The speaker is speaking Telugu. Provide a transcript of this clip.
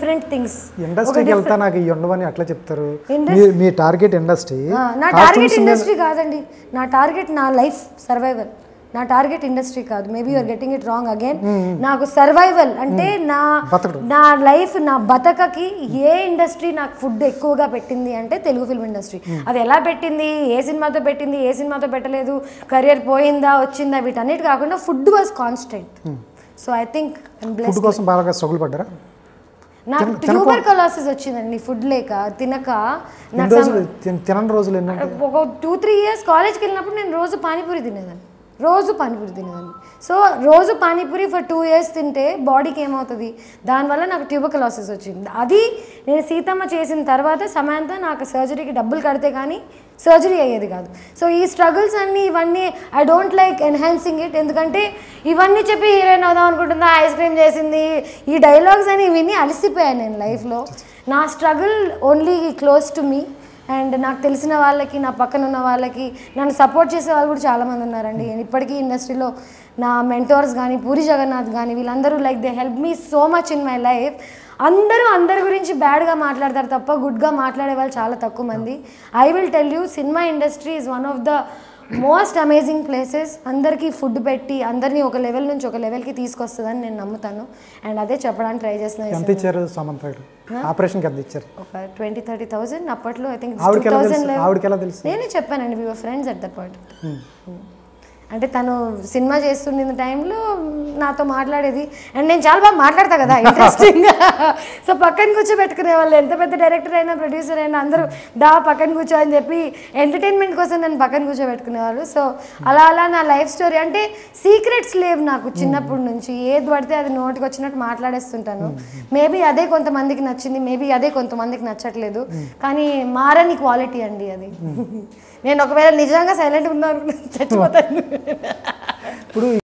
డిఫరెంట్ థింగ్స్ ఇండస్ట్రీకి వెళ్తా నాకు ఇవి ఉండవని అట్లా చెప్తారు Indus- మీ- మీ టార్గెట్ ఇండస్ట్రీ నా టార్గెట్ ఇండస్ట్రీ కాదండి నా టార్గెట్ నా లైఫ్ సర్వైవల్ నా టార్గెట్ ఇండస్ట్రీ కాదు maybe you're getting it wrong again నాకు సర్వైవల్ అంటే నా బతకడం. నా లైఫ్ నా బతకకి ఏ ఇండస్ట్రీ నాకు ఫుడ్ ఎక్కువగా పెట్టింది అంటే తెలుగు ఫిల్మ్ ఇండస్ట్రీ అది ఎలా పెట్టింది ఏ సినిమాతో పెట్టింది ఏ సినిమాతో పెట్టలేదు కెరియర్ పోయిందా వచ్చిందా వీటన్నిటి కాకుండా food was constant so I think bless food కోసం బాగా స్ట్రగుల్ పడ్డారా నాకు ట్యూబర్ కలాసిస్ వచ్చిందండి ఫుడ్ లేక తినక ఎన్ని నాకు రోజులు తిన- తినని రోజులు ఏంటంటే ఒక టూ త్రీ ఇయర్స్ కాలేజ్కి వెళ్ళినప్పుడు నేను రోజు పానీపూరి తినేదాన్ని రోజు పానీపూరి తినేదాన్ని సో రోజు పానీపూరి ఫర్ టూ ఇయర్స్ తింటే బాడీకి ఏమవుతుంది దానివల్ల నాకు ట్యూబర్కలాసిస్ వచ్చింది అది నేను సీతమ్మ చేసిన తర్వాత సమాంత నాకు సర్జరీకి డబ్బులు కడితే కానీ సర్జరీ అయ్యేది కాదు సో ఈ స్ట్రగుల్స్ అన్నీ ఇవన్నీ I don't like enhancing it ఎందుకంటే ఇవన్నీ చెప్పి హీరోయిన్ అవుదాం అనుకుంటుందా ఐస్ క్రీమ్ చేసింది ఈ డైలాగ్స్ అని విని అలసిపోయాను నేను లైఫ్లో నా struggle only close to me and నాకు తెలిసిన వాళ్ళకి నా పక్కన ఉన్న వాళ్ళకి నన్ను సపోర్ట్ చేసే వాళ్ళు కూడా చాలామంది ఉన్నారండి ఇప్పటికీ ఇండస్ట్రీలో నా మెంటోర్స్ కానీ పూరి జగన్నాథ్ కానీ వీళ్ళందరూ like they help me so much in my life అందరూ అందరి గురించి బ్యాడ్గా మాట్లాడతారు తప్ప గుడ్గా మాట్లాడే వాళ్ళు చాలా తక్కువ మంది I will tell you cinema industry is one of the most amazing places అందరికీ ఫుడ్ పెట్టి అందరినీ ఒక లెవెల్ నుంచి ఒక లెవెల్కి తీసుకొస్తుందని నేను నమ్ముతాను అండ్ అదే చెప్పడానికి ట్రై చేస్తున్నాను ఎంత ఇచ్చారు సమంత గారు ఆపరేషన్కి ఎంత ఇచ్చారు ఒక ట్వంటీ థర్టీ థౌసండ్ అప్పట్లో ఐ థింక్ ఆవిడకి టూ ఎలా థౌసండ్ తెలుసు ఆవిడకి ఎలా తెలుసు నేనే చెప్పానండి we friends at that point అంటే తను సినిమా చేస్తుండిన టైంలో నాతో మాట్లాడేది అండ్ నేను చాలా బాగా మాట్లాడతా కదా ఇంట్రెస్టింగ్గా సో పక్కన కూర్చోబెట్టుకునే వాళ్ళు ఎంత పెద్ద డైరెక్టర్ అయినా ప్రొడ్యూసర్ అయినా అందరూ దా పక్కన కూర్చో అని చెప్పి ఎంటర్టైన్మెంట్ కోసం నన్ను పక్కన కూర్చోబెట్టుకునేవాళ్ళు సో అలా అలా నా లైఫ్ స్టోరీ అంటే సీక్రెట్స్ లేవు నాకు చిన్నప్పటి నుంచి ఏది పడితే అది నోటికి వచ్చినట్టు మాట్లాడేస్తుంటాను మేబీ అదే కొంతమందికి నచ్చింది మేబీ అదే కొంతమందికి నచ్చట్లేదు కానీ మారని క్వాలిటీ అండి అది నేను ఒకవేళ నిజంగా సైలెంట్గా ఉన్నా అనుకున్నా చచ్చిపోతాను ఇప్పుడు